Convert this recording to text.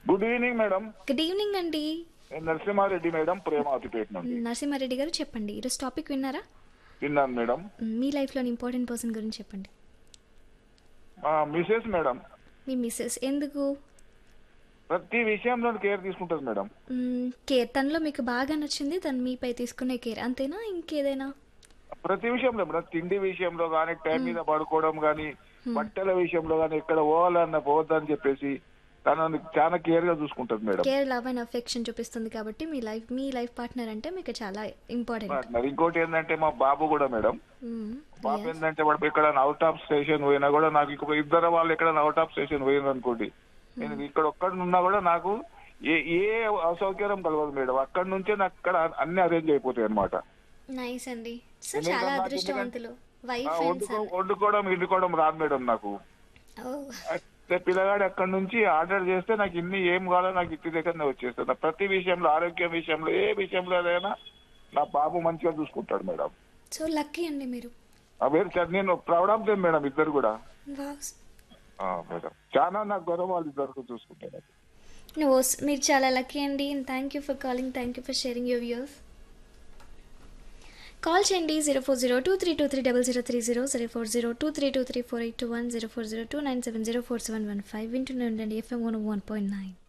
good evening madam good evening అండి నేను Narasimha Reddy madam Premavathipet నుండి నరసింహారెడ్డి గారు చెప్పండి ఈరోజు టాపిక్ విన్నారా విన్నాను మేడం మ్, మీ లైఫ్లోని ఇంపార్టెంట్ పర్సన్ గురించి చెప్పండి మా మిసెస్ మేడం మీ మిస్సెస్ ఎందుకు ప్రతి విషయంలో కేర్ తీసుకుంటుంది మేడం మ్, కేర్ తనలో మీకు బాగా నచ్చింది తను మీపై తీసుకునే కేర్ అంతేనా ఇంకేదైనా ప్రతి విషయంలో మేడం తిండి విషయంలో కానీ టైం మీద పడుకోవడం కానీ బట్టల విషయంలో కానీ ఎక్కడ పోవాలన్న పోవద్దని చెప్పేసి తనని చాలా కేర్ గా చూసుకుంటుంది madam care love and affection చూపిస్తుంది కాబట్టి మీ లైఫ్ మీ లైఫ్ పార్ట్నర్ అంటే మీకు చాలా ఇంపార్టెంట్ మరి ఇంకోటి ఏంటంటే మా బాబు కూడా మేడం బాబు ఏంటంటే వాడు ఎక్కడ అవుట్ ఆఫ్ స్టేషన్ పోయినా కూడా నాకు ఇంకొక ఇద్దరు వాళ్ళు ఎక్కడ అవుట్ ఆఫ్ స్టేషన్ పోయింది అనుకోండి నేను ఇక్కడ ఒక్కడి ఉన్నా కూడా నాకు ఏ ఏ అసౌకర్యం కలగదు మేడం అక్కడి నుంచే నాకు అక్కడ అన్ని అరేంజ్ అయిపోతాయి అనమాట నైస్ అండి సో ఎందుకంటే చాలా నాకు అదృష్టవంతులు వైఫ్ అండ్ వండుకో వండుకోవడం ఇండుకోవడం రాదు మేడం నాకు అయితే పిల్లగాడు అక్కడి నుంచి ఆర్డర్ చేస్తే నాకు ఇన్ని ఏం కావాలో నాకు ఇంటి దగ్గరనే వచ్చేస్తుంది నా ప్రతి విషయంలో ఆరోగ్యం విషయంలో ఏ విషయంలో ఏదైనా నా బాబు మంచిగా చూసుకుంటాడు మేడం సో లక్కీ అండి మీరు అవే నేను ప్రౌడ్ ఆఫ్ దెమ్ మేడం ఇద్దరు కూడా వావ్ ఆ, మేడం చాలా నాకు గౌరవం వాళ్ళు ఇద్దరు చూసుకుంటారు నో మీరు చాలా లక్కీ అండి thank you for calling thank you for sharing your views call చేయండి zero four zero two three two three double zero three zero zero four zero two three two three four eight two one zero four zero two nine seven zero four seven one five వింటూనే ఉండండి FM one one point nine